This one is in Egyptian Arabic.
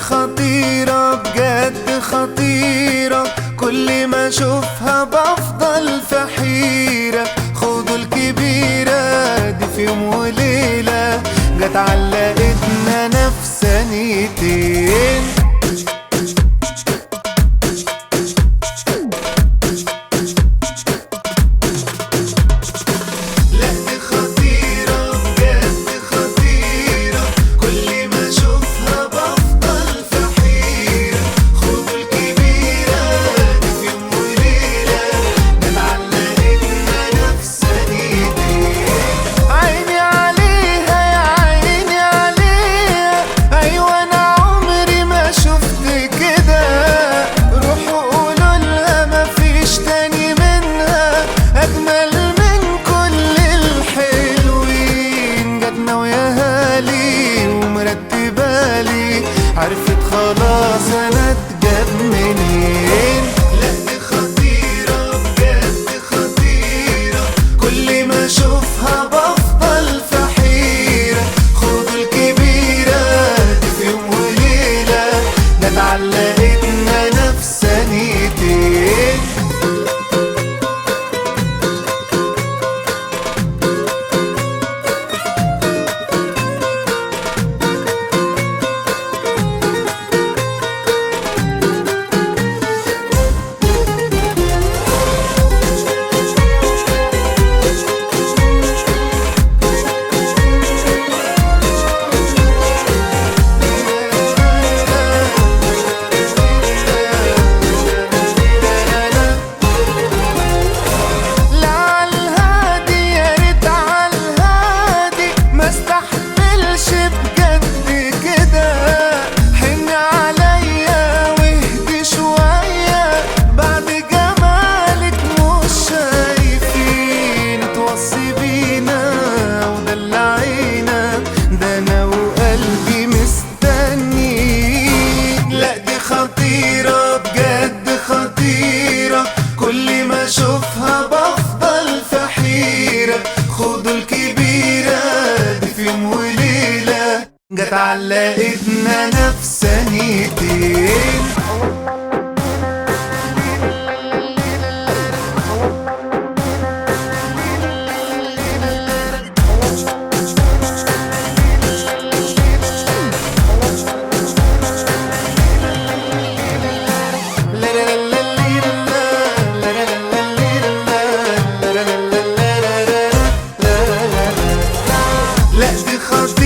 خطيرة بجد خطيرة كل ما اشوفها بفضل في حيرة خدوا الكبيرة دي في يوم وليلة جت علقتنا نفسانيتين لا دي خطيرة بجد خطيرة كل ما اشوفها بفضل في حيرة خدوا الكبيرة دي في يوم وليلة متعلقتنا نفسانيتين عيني عليها يا عيني عليها ايوه انا عمري ما شفت كده روحوا قولوا لها مفيش تاني منها اجمل من كل الحلوين جاتنا ويا لي ومرتبالي عرفت خلاص انا اتجاب منين لا دي خطيرة بجد خطيرة كل ما اشوفها بفضل في حيرة خدوا الكبيرة دي في يوم وليلة ده اتعلقتنا نفسانيتين لا عالهادي يا ريت عالهادي ما استحملش بجد كده حن عليا واهدي شوية بعد جمالك مش شايفين توصي بينا ودلعينا ده انا وقلبي مستني لا دي خطيرة بجد خطيرة كل ما اشوفها بفضل في حيرة خدوا الكبيرة دي في يوم وليلة جت علقتنا نفسانيتين لا دي خطيرة